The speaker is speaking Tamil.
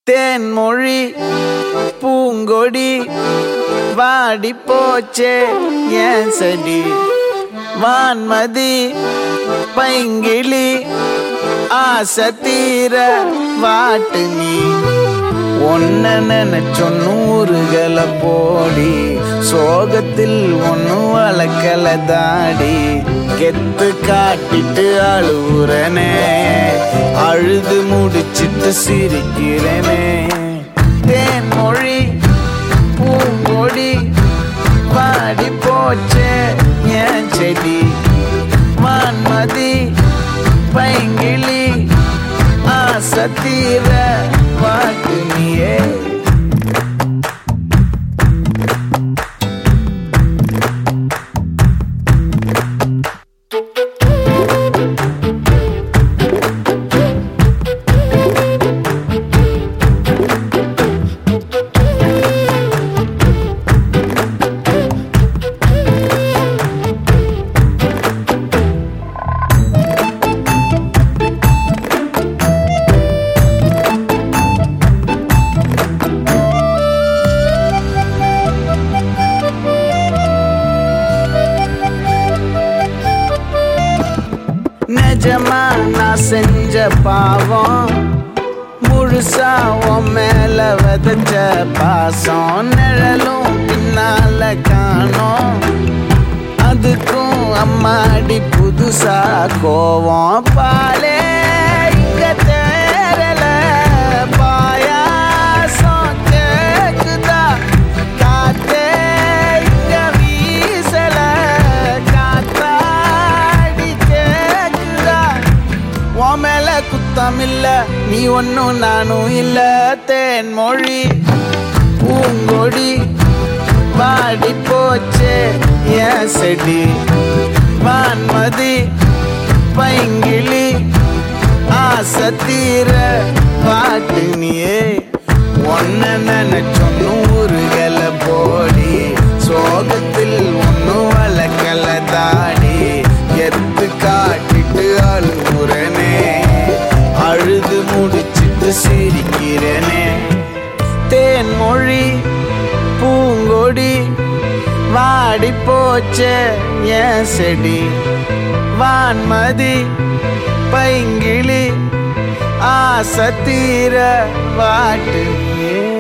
தேன்மொழி பூங்கொடி வாடி போச்சே ஏன் செடி வான்மதி பைங்கிளி ஆசை தீர வாட்டு நீ ஒன்ன நினைச்சொ நூறுகளை போடி சோகத்தில் ஒன்னு வளர்க்கல தாடி கெத்து காட்டிட்டு அழுவுறனே அழுது முடிச்சிட்டு சிரிக்கிறேனே தேன்மொழி பூங்கொடி பாடி போச்சே என் செடி வான்மதி பைங்கிளி ஆசை தீர வாட்டு நீயே நிஜமா நான் செஞ்ச பாவம் முழுசா உன் மேல விதைச்ச பாசம் நிழலும் பின்னால காணோம் அதுக்கும் அம்மாடி புதுசா கோவம் பாலே இங்க தேரல பாயாசம் கேக்குதா காத்தே இங்க வீசல காத்தாடி கேக்குதா உன் மேல குத்தம் இல்ல நீ ஒன்னும் நானும் இல்ல தேன்மொழி பூங்கொடி வாடி போச்சே என் செடி வான்மதி பைங்கிளி ஆசை தீர பாட்டு நீயே ஒன்ன நினைச்சொ நூறுகளை போடி சோகத்தில் ஒன்னும் வளர்க்கல தாடி எத்து காட்டிட்டு அழுகுறனே அழுது முடிச்சிட்டு சிரிக்கிறனே தேன்மொழி பூங்கொடி வாடி போச்சே என் செடி வான்மதி பைங்கிளி ஆசை தீர வாட்டு நீயே